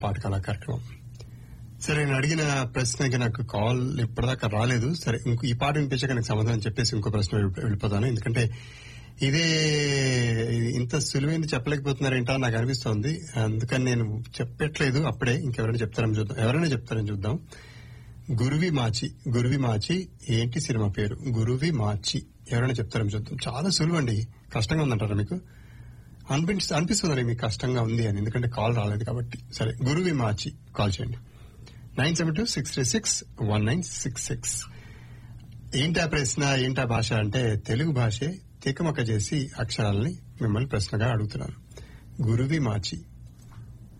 పాఠకాల కార్యక్రమం సరే నేను అడిగిన ప్రశ్నకి నాకు కాల్ ఇప్పటిదాకా రాలేదు సరే ఇంకో ఈ పాట వినిపించాక నాకు సమాధానం చెప్పేసి ఇంకో ప్రశ్న వెళ్ళి- వెళ్ళిపోతాను ఎందుకంటే ఇదే ఇంత సులువైంది చెప్పలేకపోతున్నారేంటా నాకు అనిపిస్తోంది అందుకని నేను చెప్పట్లేదు అప్పుడే ఇంకెవరైనా చెప్తారని చూద్దాం ఎవరైనా చెప్తారని చూద్దాం గురువి మాచి గురువి మాచి ఏంటి సినిమా పేరు గురువి మాచి ఎవరైనా చెప్తారని చూద్దాం చాలా సులువు అండి కష్టంగా ఉందంటారా మీకు అనిపించి అనిపిస్తుంది మీకు కష్టంగా ఉంది అని ఎందుకంటే కాల్ రాలేదు కాబట్టి సరే గురువి మార్చి కాల్ చేయండి nine seven two six three six one nine six six ఏంటా ప్రశ్న ఏంటా భాష అంటే తెలుగు భాషే తికమక చేసి అక్షరాలని మిమ్మల్ని ప్రశ్నగా అడుగుతున్నాను గురువి మార్చి